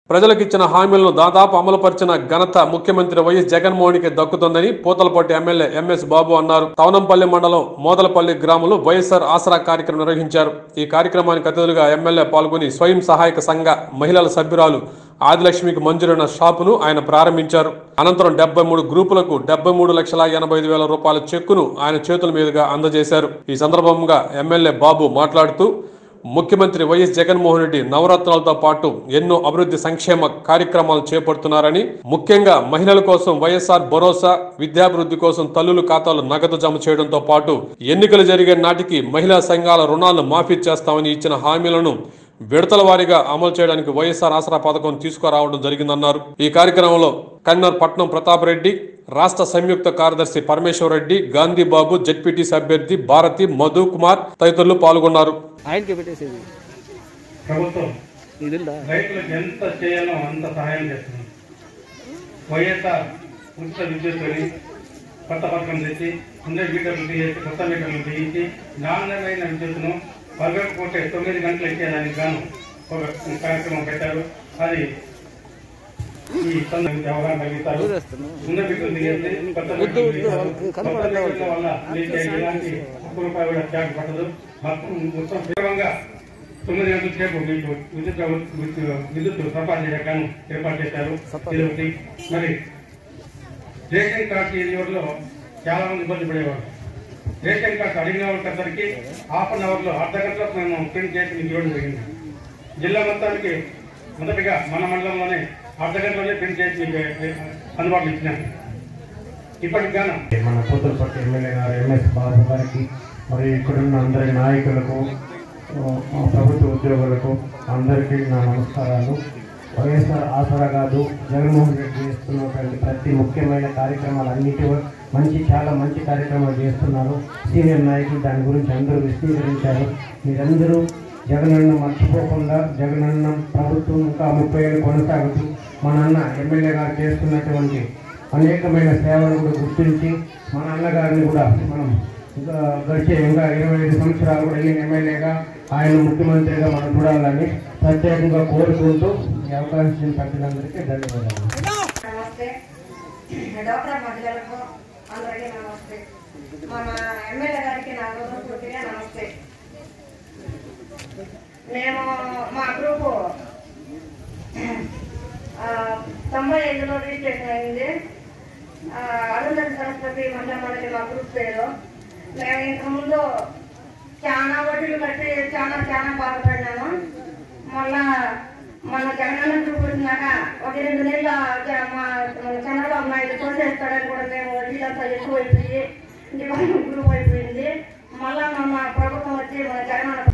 ప్రజలకు ఇచ్చిన హామీలను దాదాపు అమలుపరిచిన ఘనత ముఖ్యమంత్రి వైఎస్ జగన్మోహన్కి దక్కుతుందని పూతలపట్టి ఎమ్మెల్యే ఎంఎస్ బాబు అన్నారు తవనంపల్లి మండలం మోదలపల్లి గ్రామంలో వైఎస్ఆర్ ఆసరా కార్యక్రమం నిర్వహించారు ఈ కార్యక్రమానికి అతిథులుగా ఎమ్మెల్యే పాల్గొని స్వయం సహాయక సంఘ మహిళల సభ్యురాలు ఆదిలక్ష్మికి మంజూరైన షాపును ఆయన ప్రారంభించారు అనంతరం డెబ్బై మూడు గ్రూపులకు డెబ్బై మూడు లక్షల ఎనభై ఐదు వేల రూపాయల చెక్కును ఆయన చేతుల మీదుగా అందజేశారు ఈ సందర్భంగా ఎమ్మెల్యే బాబు మాట్లాడుతూ ముఖ్యమంత్రి వైఎస్ జగన్మోహన్ రెడ్డి నవరత్నాలతో పాటు ఎన్నో అభివృద్ధి సంక్షేమ కార్యక్రమాలు చేపడుతున్నారని ముఖ్యంగా మహిళల కోసం వైఎస్ఆర్ భరోసా విద్యాభివృద్ధి కోసం తల్లుల ఖాతాలు నగదు జమ చేయడంతో పాటు ఎన్నికలు జరిగే నాటికి మహిళా సంఘాల రుణాలను మాఫీ చేస్తామని ఇచ్చిన హామీలను విడతల వారీగా అమలు చేయడానికి వైఎస్ఆర్ ఆసరా పథకం తీసుకురావడం జరిగిందన్నారు ఈ కార్యక్రమంలో కన్నర్ పట్నం ప్రతాప్ రెడ్డి రాష్ట్ర సంయుక్త కార్యదర్శి పరమేశ్వర్ రెడ్డి గాంధీ బాబు జెడ్పీటీసీ అభ్యర్థి భారతి మధు కుమార్ తదితరులు పాల్గొన్నారు ఆయనకి పెట్టేసేది ప్రభుత్వం ఇదిందా రైతులకు ఎంత చేయాలో అంత సహాయం చేస్తున్నాం వైఎస్ఆర్ ఉచిత విద్యుత్ అని కొత్త పథకం తెచ్చి ఉండే మీటర్లు తీసి కొత్త మీటర్లు తీయించి నాణ్యమైన విద్యుత్తును పగకపోతే తొమ్మిది గంటలు ఇచ్చేదానికి గాను ఒక కార్యక్రమం పెట్టారు అది ఈ సందర్భంగా అవగాహన కలిగిస్తారు ఊరేస్తున్నాం ఉన్న మీటర్లు తీసేసి కొత్త వద్దు, మీటర్లు వద్దు, తీశారు. వాళ్ళకి కొత్త కనపడదు. మీటర్ల వల్ల మీకు ఎలాంటి ఒక్క రూపాయి కూడా ట్యాక్స్ పడదు మొత్తం మొత్తం తీవ్రంగా తొమ్మిది గంటల సేపు మీకు విద్యుత్ విద్యుత్ విద్యుత్ సరఫరా చేయగాను ఏర్పాటు చేశారు ఇది ఒకటి మరి రేషన్ కార్డు ఊరిలో చాలా మంది ఇబ్బంది పడేవారు రేషన్ కార్డు అడిగిన వాళ్ళకి హాఫ్ అన్ అవర్ లో అర్ధ గంటలో మేము ప్రింట్ చేసి మీకు ఇవ్వడం జరిగింది జిల్లా మొత్తానికి మొదటిగా మన మండలంలోనే అర్ధ గంటలోనే ప్రింట్ చేసి మీకు అందుబాటులో ఇచ్చినాము ఇప్పటికి గాను మన కూతురుపట్టి ఎమ్మెల్యే గారు ఎంఎస్ బాబు గారికి మరియు ఇక్కడున్న అందరి నాయకులకు ఆ, ప్రభుత్వ ఉద్యోగులకు అందరికీ నా నమస్కారాలు వైఎస్ఆర్ ఆసరా కాదు జగన్మోహన్ రెడ్డి చేస్తున్నటువంటి ప్రతి ముఖ్యమైన కార్యక్రమాలన్నిటి మంచి చాలా మంచి కార్యక్రమాలు చేస్తున్నారు సీనియర్ నాయకులు దాని గురించి అందరూ విశదీకరించారు మీరందరూ జగనన్న మర్చిపోకుండా జగనన్న ప్రభుత్వం ఇంకా ముప్పై ఏళ్ళు కొనసాగుతూ మన అన్న ఎమ్మెల్యే గారు చేస్తున్నటువంటి అనేకమైన సేవలు కూడా గుర్తించి మన అన్నగారిని కూడా మనం ఇంకా గడిచే ఇంకా ఇరవై ఐదు సంవత్సరాలు కూడా ఈయన ఎమ్మెల్యేగా ఆయన ముఖ్యమంత్రిగా మనం చూడాలని ప్రత్యేకంగా కోరుకుంటూ ఈ అవకాశం ఇచ్చిన ప్రజలందరికీ ధన్యవాదాలు నమస్తే డాక్టర్ మహిళలకు అందరికీ నమస్తే మన ఎమ్మెల్యే గారికి నా పూర్తిగా నమస్తే మేము మా గ్రూపు ఆ, తొంభై ఐదులో రిజిస్ట్రేషన్ అయింది ఆ, అరుంధతి సరస్వతి మహిళా మండలి మా గ్రూప్ పేరు మేము ఇంతకుముందు చాలా వడ్డీలు కట్టి చాలా చాలా బాధపడినాము మళ్ళా మన జగనన్న గ్రూప్ వచ్చినాక ఒక రెండు నెలల జ- మా మన చంద్రబాబు నాయుడు తోసేస్తాడని కూడా మేము వడ్డీలంతా ఎక్కువైపోయి డిపాజిట్ గ్రూప్ అయిపోయింది మళ్ళా మన ప్రభుత్వం వచ్చి మన జగనన్న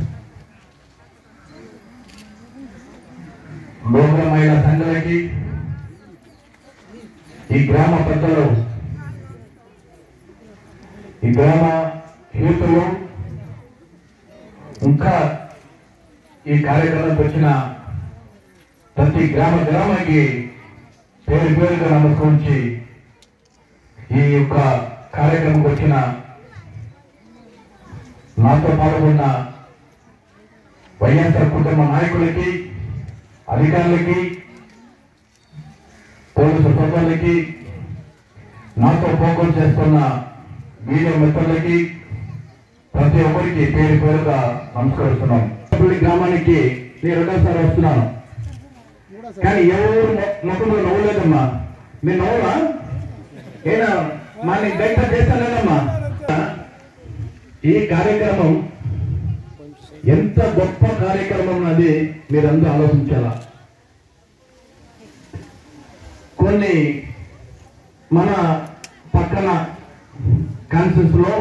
నూతన మహిళా సంఘాలకి ఈ గ్రామ పెద్దలు ఈ గ్రామ యూతులు ఇంకా ఈ కార్యక్రమానికి వచ్చిన ప్రతి గ్రామ గ్రామానికి పేరు పేరుగా నమస్కరించి ఈ యొక్క కార్యక్రమంకి వచ్చిన నాతో పాల్గొన్న వైఎస్ఆర్ కుటుంబ నాయకులకి అధికారులకి పోలీసు సోదరులకి నాతో పోగొలు చేస్తున్న మీడియా మిత్రులకి ప్రతి ఒక్కరికి పేరు పేరుగా నమస్కరిస్తున్నాం పల్లి గ్రామానికి నేను రెండోసారి వస్తున్నాను కానీ ఎవరు మొక్కలు నవ్వలేదమ్మా నేను నవ్వునా ఏనా మా నేను గంట చేస్తానేనమ్మా ఈ కార్యక్రమం ఎంత గొప్ప కార్యక్రమం అది మీరందరూ ఆలోచించాలా కొన్ని మన పక్కన కాన్సెన్స్ లో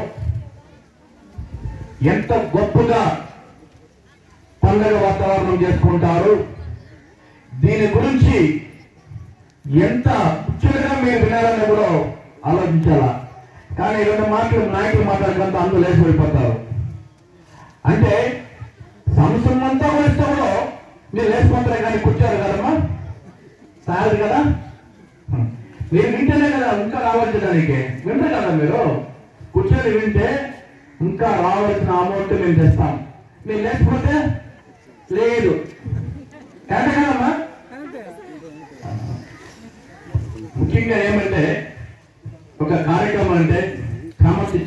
ఎంత గొప్పగా పండగ వాతావరణం చేసుకుంటారు దీని గురించి ఎంత ముచ్చటగా మీరు వినాలని కూడా ఆలోచించాలా కానీ రెండు మాటలు నాయకులు మాట్లాడకంతా అందరూ లేచి వెళ్ళిపోతారు అంటే సంవత్సరం అంతా వస్తే కూడా మీరు లేచిపోతారే కానీ కూర్చోరు కదమ్మా సాయదు కదా మీరు వింటేనే కదా ఇంకా రావాల్సిన దానికి వింటారు కదా మీరు కూర్చొని వింటే ఇంకా రావాల్సిన అమౌంట్ మేము తెస్తాం మీరు లేకపోతే లేదు కరెక్ట్ కదమ్మా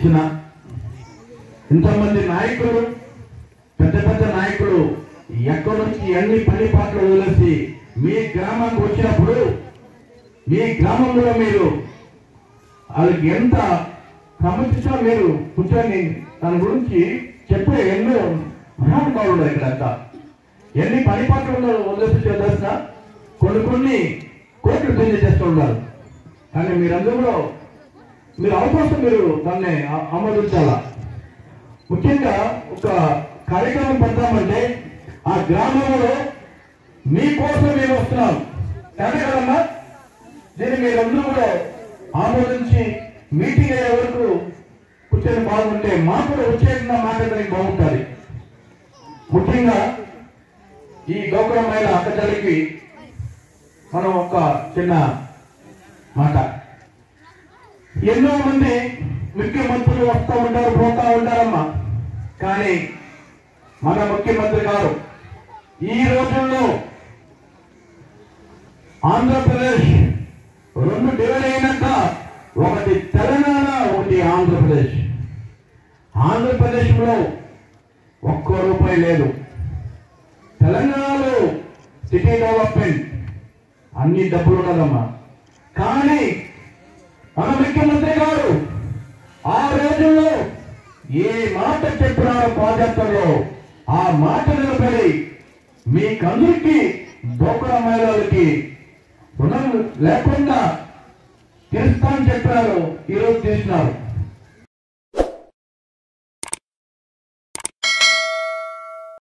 ఇచ్చిన ఇంతమంది నాయకులు పెద్ద పెద్ద నాయకులు ఎక్కడి నుంచి ఎన్ని పని పాటలు వదిలేసి మీ గ్రామానికి వచ్చినప్పుడు మీ గ్రామంలో మీరు వాళ్ళకి ఎంత క్రమశిక్షణ మీరు కూర్చొని దాని గురించి చెప్పే ఎన్నో మహానుభావులు ఇక్కడంతా ఎన్ని పని పాటలు వదిలేసి చేసిన కొన్ని కొన్ని కోట్లు పెళ్లి చేస్తూ ఉన్నారు కానీ మీరందరూ కూడా మీరు అవకాశం మీరు దాన్ని ఆ- ఆమోదించాలా ముఖ్యంగా ఒక కార్యక్రమం పెడతామంటే ఆ గ్రామంలో మీకోసం మేము వస్తున్నాం కానీ కదమ్మా దీన్ని మీరందరూ కూడా ఆమోదించి మీటింగ్ అయ్యే వరకు కూర్చొని బాగుంటే మాకు కూడా వచ్చేకుండా మాట్లాడడానికి బాగుంటుంది ముఖ్యంగా ఈ గోకులమైన అక్కజలికి మనం ఒక చిన్న మాట ఎన్నో మంది ముఖ్యమంత్రులు వస్తూ ఉంటారు పోతా ఉంటారమ్మా కానీ మన ముఖ్యమంత్రి గారు ఈ రోజుల్లో ఆంధ్రప్రదేశ్ రెండు డివైడ్ అయినాక ఒకటి తెలంగాణ ఒకటి ఆంధ్రప్రదేశ్ ఆంధ్రప్రదేశ్ లో ఒక్క రూపాయి లేదు తెలంగాణలో సిటీ డెవలప్మెంట్ అన్ని డబ్బులు ఉన్నదమ్మా కానీ మన ముఖ్యమంత్రి గారు ఆ రోజుల్లో ఏ మాట చెప్పినారో ప్రాజెక్టులో ఆ మాట నిలబడి మీకందరికీ డోక్రా మహిళలకి రుణం లేకుండా తీరుస్తామని చెప్పినారు ఈరోజు తీసినారు